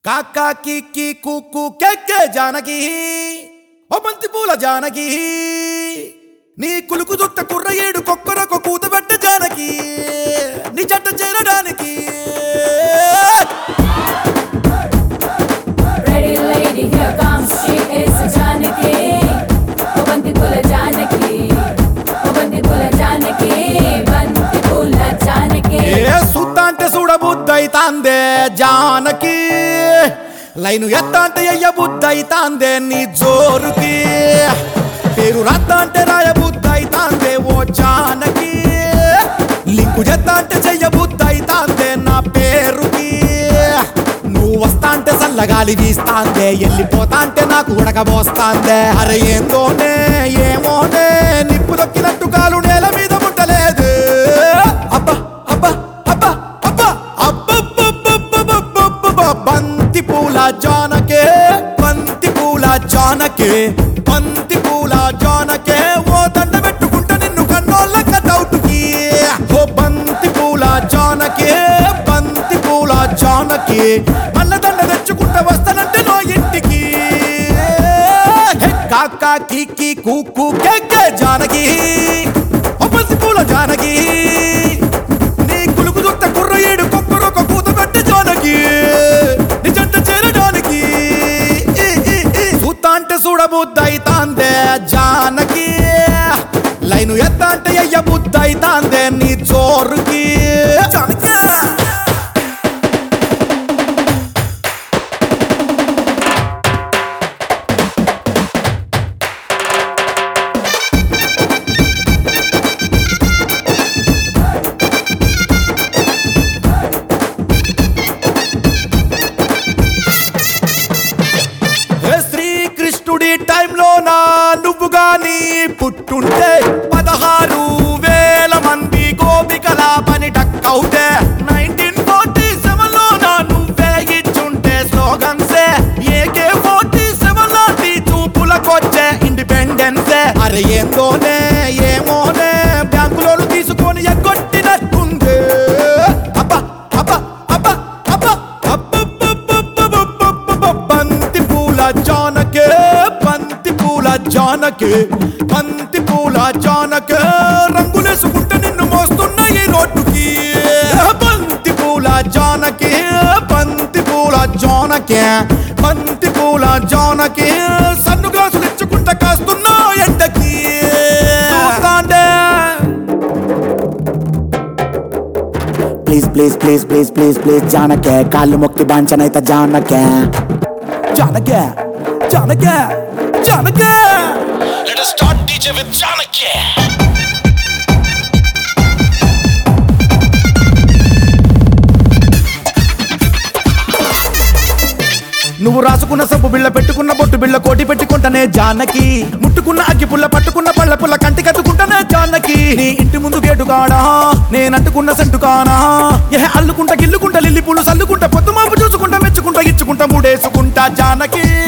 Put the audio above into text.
కాకా కిక్కి కుక్కు కెక్కే జానకి ఓ బంతి పూల జానకి నీ కులుకు దుట్ట కుర్ర ఏడు కొక్కరొక కూతబెట్ట జానకి నీ జట్ట చేరడానికి Ready lady, here comes she is Janaki. O Banti Pula Janaki. O Banti Pula Janaki. Banti Pula Janaki. ఏ సుత్త అంటే చూడబుద్దైతాందే జానకి లైను ఎత్త అంటే ఎయ్య బుద్దైతాందే నీ జోరుకి పేరు రత్త అంటే రాయ బుద్దైతాందే ఓ జానకి లింకు చెత్త అంటే చెయ్య బుద్దైతాందే నా పేరుకి నువ్వు వస్తా అంటే చల్లగాలి వీస్తాందే వెళ్ళిపోతా అంటే నాకు ఉడకబోస్తాందే అరే ఏందోనే ఏమోనే నిప్పు దొక్కినట్టు కాలు నేల మీద ముట్టలేదు అబ్బా అబ్బా అబ్బా అబ్బా అబ్బబ్బబ్బబ్బబ్బబ్బబ్బబ్బ. బంతి పూల జానకే బంతి పూల జానకే బంతి పూల జానకే ఓ దండ పెట్టుకుంటా నిన్ను కన్నోళ్ళ కటౌటుకి ఓ బంతి పూల జానకే బంతి పూల జానకి మల్ల దండ తెచ్చుకుంటా వస్తానంటే నో ఇంటికి హే కాకా కిక్కి కూకు కెక్కే జానకి ఓ బంతి పూల జానకి నీ కులుకు దుట్ట కుర్ర ఏడు కొక్కరొక కూత పెట్టి జానకి నీ జంట చేరడానికి ఈ, ఈ, ఈ. చూత్తా అంటే చూడబుద్దైతాందే జానకి లైను ఎత్త అంటే అయ్య బుద్దైతాందే నీ చోరుకి జానకి ఏ శ్రీకృష్ణుడి టైంలో నా నువ్వు గాని పుట్టుంటే పదహారు వేల మంది గోపికల పని టక్కవుతే నైన్టీన్ ఫార్టీ సెవెన్ లో నా నువ్వే ఇచ్చుంటే స్లోగన్సే ఏకే ఫార్టీ సెవెన్ లాంటి చూపులకొచ్చే ఇండిపెండెన్సే అరే ఏందోనే ఏమోనే బ్యాంకులోను తీసుకొని ఎగ్గొట్టినట్టుంది అబ్బా అబ్బా అబ్బా అబ్బా అబ్బబ్బబ్బబ్బబ్బబ్బబ్బ. బంతి పూల జానకే బంతి పూల జానకే బంతి పూల జానకే రంగులేసుకుంటే నిన్ను మోస్తున్న ఈ రోడ్డుకి బంతి పూల జానకే బంతి పూల జానకే బంతి పూల జానకే సన్ను గ్లాసులు ఇచ్చుకుంటా కాస్తున్నా ఎండకి చూస్తాండే please please please please please please జానకే కాళ్ళు మొక్కి బాంచనైతే జానకే జానకే జానకే జానకే Let us start DJ with Janaki. నువ్వు రాసుకున్న సబ్బు బిళ్ళ పెట్టుకున్న బొట్టు బిళ్ళ కోటి పెట్టుకుంటానే జానకి ముట్టుకున్న అగ్గి పుల్ల పట్టుకున్న పళ్ళ పుల్ల కంటి కట్టుకుంటానే జానకి నీ ఇంటి ముందు గేటు కాడా నేను అంటుకున్న సెంటు కానా ఏ అల్లుకుంటా గిల్లుకుంటా లిల్లి పూలు సల్లుకుంటా పొద్దు మాపు చూసుకుంటా మెచ్చుకుంటా ఇచ్చుకుంటా మూడేసుకుంటా జానకి